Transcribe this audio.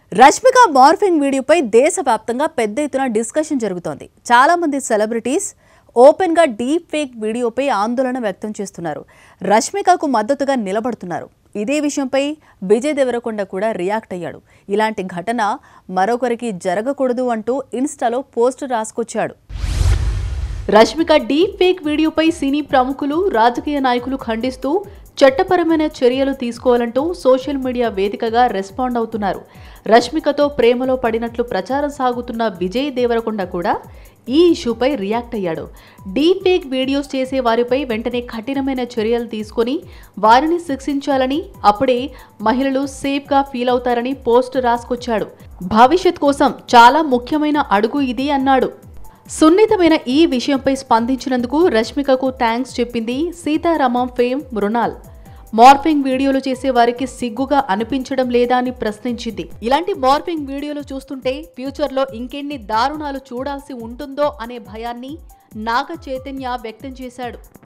Rashmika morphing వీడియోపై దేశవ్యాప్తంగా పెద్ద ఎత్తున డిస్కషన్ జరుగుతోంది చాలా మంది సెలబ్రిటీస్ ఓపెన్గా డీప్ ఫేక్ వీడియోపై ఆందోళన వ్యక్తం చేస్తున్నారు రష్మికకు మద్దతుగా నిలబడుతున్నారు ఇదే విషయంపై విజయ్ దేవరకొండ కూడా రియాక్ట్ అయ్యాడు ఇలాంటి ఘటన మరొకరికి జరగకూడదు అంటూ ఇన్స్టాలో పోస్ట్ రాసుకొచ్చాడు రష్మిక డీప్ ఫేక్ వీడియోపై సినీ ప్రముఖులు రాజకీయ నాయకులు ఖండిస్తూ చట్టపరమైన చర్యలు తీసుకోవాలంటూ సోషల్ మీడియా వేదికగా రెస్పాండ్ అవుతున్నారు రష్మికతో ప్రేమలో పడినట్లు ప్రచారం సాగుతున్న విజయ్ దేవరకొండ కూడా ఈ ఇష్యూపై రియాక్ట్ అయ్యాడు డీప్ ఫేక్ వీడియోస్ చేసే వారిపై వెంటనే కఠినమైన చర్యలు తీసుకొని వారిని శిక్షించాలని అప్పుడే మహిళలు సేఫ్గా ఫీల్ అవుతారని పోస్ట్ రాసుకొచ్చాడు భవిష్యత్ కోసం చాలా ముఖ్యమైన అడుగు ఇది అన్నాడు సున్నితమైన ఈ విషయంపై స్పందించినందుకు రష్మికకు థ్యాంక్స్ చెప్పింది సీతారామం ఫేమ్ మృణాల్ మార్ఫింగ్ వీడియోలు చేసే వారికి సిగ్గుగా అనిపించడం లేదా అని ప్రశ్నించింది ఇలాంటి మార్ఫింగ్ వీడియోలు చూస్తుంటే ఫ్యూచర్లో ఇంకెన్ని దారుణాలు చూడాల్సి ఉంటుందో అనే భయాన్ని నాగ చైతన్య వ్యక్తం చేశాడు